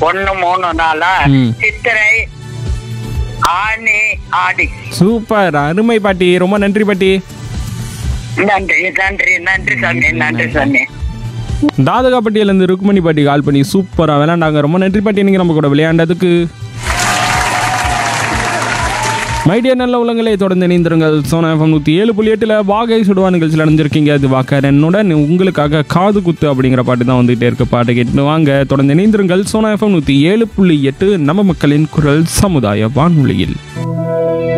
ஒண்ணு மூணு நாளா ம். சித்திரை ஆனி ஆடி சூப்பர் அருமை பாட்டி ரொம்ப நன்றி பாட்டி நன்றி நன்றி நன்றி சாமி நன்றி சாமி தாதகாப்பட்டியிலேருந்து ருக்மணி பாட்டி கால் பண்ணி சூப்பராக விளையாண்டாங்க ரொம்ப நன்றி பாட்டி நீங்கள் நம்ம கூட விளையாண்டதுக்கு மைடியா நல்ல உலகங்களை தொடர்ந்து இணைந்திருங்கள் சோனா எஃப்எம் நூற்றி ஏழு புள்ளி எட்டில் வாகை சுடுவா நிகழ்ச்சியில் அடைஞ்சிருக்கீங்க அது வாக்கரனுடன் உங்களுக்காக காது குத்து அப்படிங்கிற பாட்டு தான் வந்துகிட்டே இருக்க பாட்டு கேட்டு வாங்க தொடர்ந்து இணைந்திருங்கள் சோனா எஃப்எம் நூற்றி ஏழு புள்ளி எட்டு நம்ம மக்களின் குரல் சமுதாய வானொலியில்